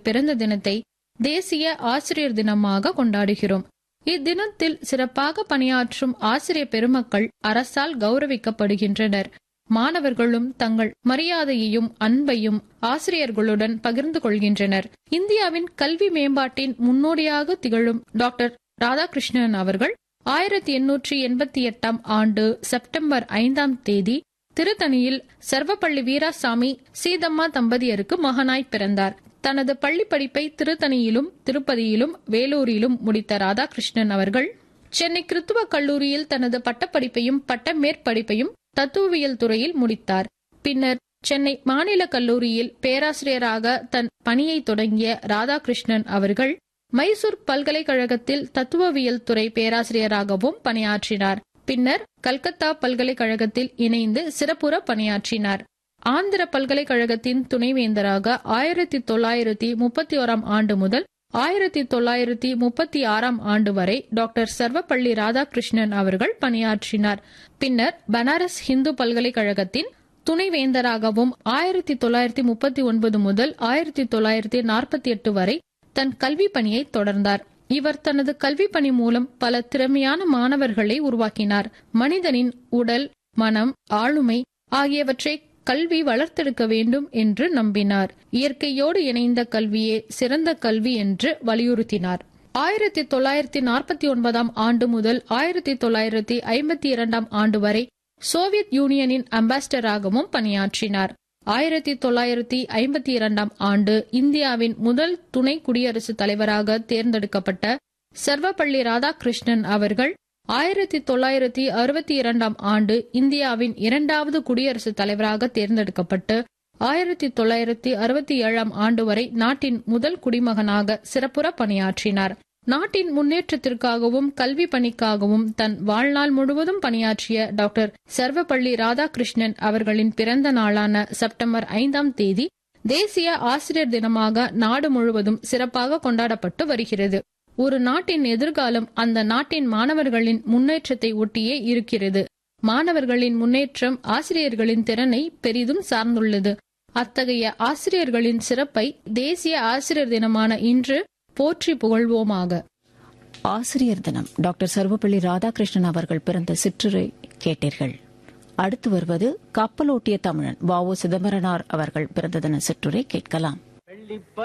பிறந்த தினத்தை தேசிய ஆசிரியர் தினமாக கொண்டாடுகிறோம் இத்தினத்தில் சிறப்பாக பணியாற்றும் ஆசிரியர் பெருமக்கள் அரசால் கௌரவிக்கப்படுகின்றனர் மாணவர்களும் தங்கள் மரியாதையையும் அன்பையும் ஆசிரியர்களுடன் பகிர்ந்து கொள்கின்றனர் இந்தியாவின் கல்வி மேம்பாட்டின் முன்னோடியாக திகழும் டாக்டர் ராதாகிருஷ்ணன் அவர்கள் ஆயிரத்தி எண்ணூற்றி எண்பத்தி எட்டாம் ஆண்டு செப்டம்பர் ஐந்தாம் தேதி திருத்தணியில் சர்வப்பள்ளி வீராசாமி சீதம்மா தம்பதியருக்கு மகனாய் பிறந்தார் தனது பள்ளி படிப்பை திருத்தணியிலும் திருப்பதியிலும் வேலூரிலும் முடித்த ராதாகிருஷ்ணன் அவர்கள் சென்னை கிறித்துவ கல்லூரியில் தனது பட்டப்படிப்பையும் பட்ட மேற்படிப்பையும் தத்துவவியல் துறையில் முடித்தார் பின்னர் சென்னை மாநில கல்லூரியில் பேராசிரியராக தன் பணியை தொடங்கிய ராதாகிருஷ்ணன் அவர்கள் மைசூர் பல்கலைக்கழகத்தில் தத்துவவியல் துறை பேராசிரியராகவும் பணியாற்றினார் பின்னர் கல்கத்தா பல்கலைக்கழகத்தில் இணைந்து சிறப்புற பணியாற்றினார் ஆந்திர பல்கலைக்கழகத்தின் துணைவேந்தராக ஆயிரத்தி தொள்ளாயிரத்தி முப்பத்தி ஓராம் ஆண்டு முதல் ஆயிரத்தி தொள்ளாயிரத்தி முப்பத்தி ஆறாம் ஆண்டு வரை டாக்டர் சர்வப்பள்ளி ராதாகிருஷ்ணன் அவர்கள் பணியாற்றினார் பின்னர் பனாரஸ் இந்து பல்கலைக்கழகத்தின் துணைவேந்தராகவும் ஆயிரத்தி தொள்ளாயிரத்தி முப்பத்தி ஒன்பது முதல் ஆயிரத்தி தொள்ளாயிரத்தி நாற்பத்தி எட்டு வரை தன் கல்வி பணியை தொடர்ந்தார் இவர் தனது கல்வி பணி மூலம் பல திறமையான மாணவர்களை உருவாக்கினார் மனிதனின் உடல் மனம் ஆளுமை ஆகியவற்றை கல்வி வளர்த்தெடுக்க வேண்டும் என்று நம்பினார் இயற்கையோடு இணைந்த கல்வியே சிறந்த கல்வி என்று வலியுறுத்தினார் ஆயிரத்தி தொள்ளாயிரத்தி நாற்பத்தி ஒன்பதாம் ஆண்டு முதல் ஆயிரத்தி தொள்ளாயிரத்தி ஐம்பத்தி இரண்டாம் ஆண்டு வரை சோவியத் யூனியனின் அம்பாசிடராகவும் பணியாற்றினார் ஆயிரத்தி தொள்ளாயிரத்தி ஐம்பத்தி இரண்டாம் ஆண்டு இந்தியாவின் முதல் துணை குடியரசுத் தலைவராக தேர்ந்தெடுக்கப்பட்ட சர்வப்பள்ளி ராதாகிருஷ்ணன் அவர்கள் ஆயிரத்தி தொள்ளாயிரத்தி அறுபத்தி இரண்டாம் ஆண்டு இந்தியாவின் இரண்டாவது குடியரசுத் தலைவராக தேர்ந்தெடுக்கப்பட்டு ஆயிரத்தி தொள்ளாயிரத்தி அறுபத்தி ஏழாம் ஆண்டு வரை நாட்டின் முதல் குடிமகனாக சிறப்புற பணியாற்றினார் நாட்டின் முன்னேற்றத்திற்காகவும் கல்வி பணிக்காகவும் தன் வாழ்நாள் முழுவதும் பணியாற்றிய டாக்டர் சர்வப்பள்ளி ராதாகிருஷ்ணன் அவர்களின் பிறந்த நாளான செப்டம்பர் ஐந்தாம் தேதி தேசிய ஆசிரியர் தினமாக நாடு முழுவதும் சிறப்பாக கொண்டாடப்பட்டு வருகிறது ஒரு நாட்டின் எதிர்காலம் அந்த நாட்டின் மாணவர்களின் முன்னேற்றத்தை ஒட்டியே இருக்கிறது மாணவர்களின் முன்னேற்றம் ஆசிரியர்களின் திறனை பெரிதும் சார்ந்துள்ளது அத்தகைய ஆசிரியர்களின் சிறப்பை தேசிய ஆசிரியர் தினமான இன்று போற்றி புகழ்வோமாக ஆசிரியர் தினம் டாக்டர் சர்வப்பள்ளி ராதாகிருஷ்ணன் அவர்கள் பிறந்த சிற்றுரை கேட்டீர்கள் அடுத்து வருவது கப்பலோட்டிய தமிழன் வ சிதம்பரனார் அவர்கள் பிறந்த தின சிற்றுரை கேட்கலாம் வெள்ளிப்ப